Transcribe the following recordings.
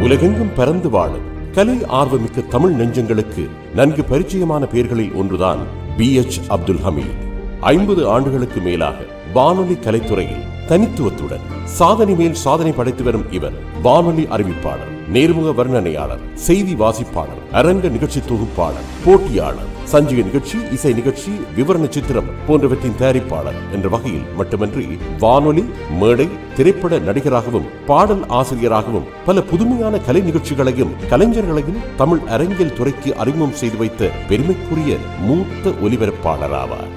உலகெங்கும் பறந்து வாழும் கலை ஆர்வமிக்க தமிழ் நெஞ்சங்களுக்கு நன்கு பரிச்சயமான பெயர்களில் ஒன்றுதான் பி எச் அப்துல் ஹமீத் ஐம்பது ஆண்டுகளுக்கு மேலாக வானொலி கலைத்துறையில் தனித்துவத்துடன் சாதனை மேல் சாதனை படைத்து வரும் இவர் வானொலி அறிவிப்பாளர் நேர்முக வர்ணனையாளர் செய்தி வாசிப்பாளர் அரங்க நிகழ்ச்சி தொகுப்பாளர் போட்டியாளர் சஞ்சிகை நிகழ்ச்சி இசை நிகழ்ச்சி விவரண சித்திரம் போன்றவற்றின் தயாரிப்பாளர் என்ற வகையில் மட்டுமன்றி வானொலி மேடை திரைப்பட நடிகராகவும் பாடல் ஆசிரியராகவும் பல புதுமையான கலை நிகழ்ச்சிகளையும் கலைஞர்களையும் தமிழ் அரங்கியல் துறைக்கு அறிமுகம் செய்து வைத்த பெருமைக்குரிய மூத்த ஒலிபரப்பாளராவார்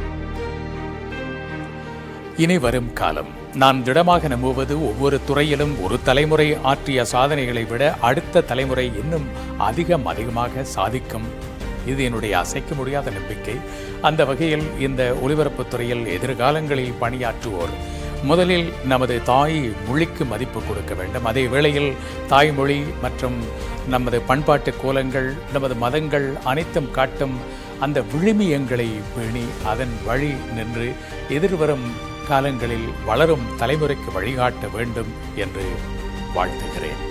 இனி வரும் காலம் நான் திடமாக நம்புவது ஒவ்வொரு துறையிலும் ஒரு தலைமுறை ஆற்றிய சாதனைகளை விட அடுத்த தலைமுறை இன்னும் அதிகம் அதிகமாக சாதிக்கும் இது என்னுடைய அசைக்க முடியாத நம்பிக்கை அந்த வகையில் இந்த ஒலிபரப்புத் துறையில் எதிர்காலங்களில் பணியாற்றுவோர் முதலில் நமது தாய் மொழிக்கு மதிப்பு கொடுக்க வேண்டும் அதே வேளையில் தாய்மொழி மற்றும் நமது பண்பாட்டு கோலங்கள் நமது மதங்கள் அனைத்தும் காட்டும் அந்த விழுமியங்களை பேணி அதன் வழி நின்று எதிர்வரும் காலங்களில் வளரும் தலைமுறைக்கு வழிகாட்ட வேண்டும் என்று வாழ்த்துகிறேன்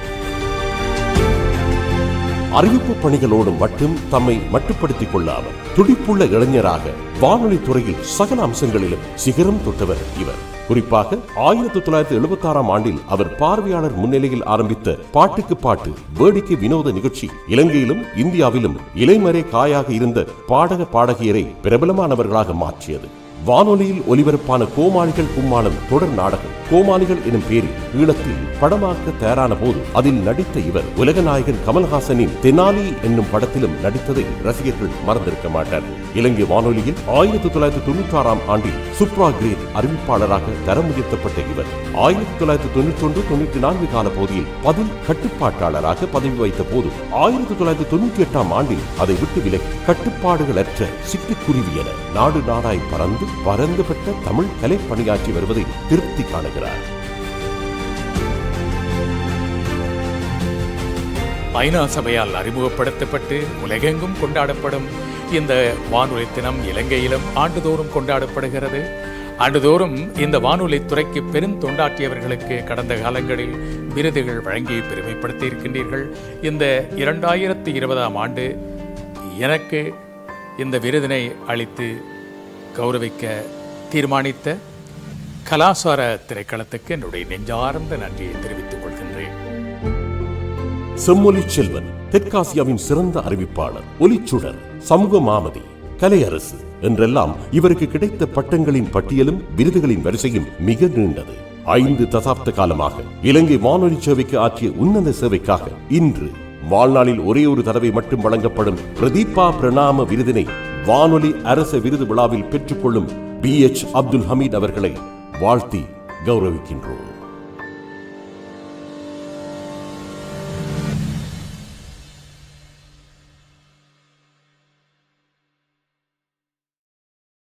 அறிவிப்பு பணிகளோடு மட்டும் தம்மை மட்டுப்படுத்திக் கொள்ளாமல் துடிப்புள்ள இளைஞராக வானொலி துறையில் சகல அம்சங்களிலும் சிகரம் தொட்டவர் இவர் குறிப்பாக ஆயிரத்தி தொள்ளாயிரத்தி எழுபத்தி ஆறாம் ஆண்டில் அவர் பார்வையாளர் முன்னிலையில் ஆரம்பித்த பாட்டுக்கு பாட்டு வேடிக்கை வினோத நிகழ்ச்சி இலங்கையிலும் இந்தியாவிலும் இலைமறை காயாக இருந்த பாடக பாடகியரை பிரபலமானவர்களாக மாற்றியது வானொலியில் ஒலிபரப்பான கோமாளிகள் கும்மாளம் தொடர் நாடகம் கோமாளிகள் எனும் பேரில் ஈழத்தில் படமாக்க தயாரான போது அதில் நடித்த இவர் உலக நாயகன் கமல்ஹாசனின் தெனாலி என்னும் படத்திலும் நடித்ததை ரசிகர்கள் மறந்திருக்க மாட்டார் இலங்கை வானொலியில் ஆயிரத்தி தொள்ளாயிரத்தி தொண்ணூற்றி ஆறாம் ஆண்டில் சுப்ரா கிரேட் அறிவிப்பாளராக தரம் உயர்த்தப்பட்ட இவர் ஆயிரத்தி தொள்ளாயிரத்தி தொண்ணூற்றி ஒன்று தொண்ணூற்றி நான்கு கால பகுதியில் பதில் கட்டுப்பாட்டாளராக பதவி வைத்த போது ஆயிரத்தி தொள்ளாயிரத்தி தொண்ணூற்றி எட்டாம் ஆண்டில் அதை விட்டு விலகி கட்டுப்பாடுகளற்ற சிட்டுக்குருவி என நாடு நாடாய் பறந்து பறந்து பெற்ற தமிழ் கலை பணியாற்றி வருவதை திருப்தி காணுகிறார் ஐநா சபையால் அறிமுகப்படுத்தப்பட்டு உலகெங்கும் கொண்டாடப்படும் இந்த வானொலி தினம் இலங்கையிலும் ஆண்டுதோறும் கொண்டாடப்படுகிறது ஆண்டுதோறும் இந்த வானொலி துறைக்கு பெரும் தொண்டாற்றியவர்களுக்கு கடந்த காலங்களில் விருதுகள் வழங்கி பெருமைப்படுத்தி இருக்கின்றீர்கள் இந்த இரண்டாயிரத்தி இருபதாம் ஆண்டு எனக்கு இந்த விருதினை அளித்து கௌரவிக்க தீர்மானித்த கலாசார திரைக்களத்துக்கு என்னுடைய நெஞ்சார்ந்த நன்றியை தெரிவித்துக் கொள்கின்றேன் செம்மொழி செல்வன் தெற்காசியாவின் சிறந்த அறிவிப்பாளர் ஒலிச்சுடர் சமூக மாமதி கலையரசு என்றெல்லாம் இவருக்கு கிடைத்த பட்டங்களின் பட்டியலும் விருதுகளின் வரிசையும் மிக நீண்டது ஐந்து தசாப்த காலமாக இலங்கை வானொலி சேவைக்கு ஆற்றிய உன்னத சேவைக்காக இன்று வாழ்நாளில் ஒரே ஒரு தடவை மட்டும் வழங்கப்படும் பிரதீபா பிரணாம விருதினை வானொலி அரச விருது விழாவில் பெற்றுக்கொள்ளும் பி எச் அப்துல் ஹமீத் அவர்களை வாழ்த்தி கௌரவிக்கின்றோம்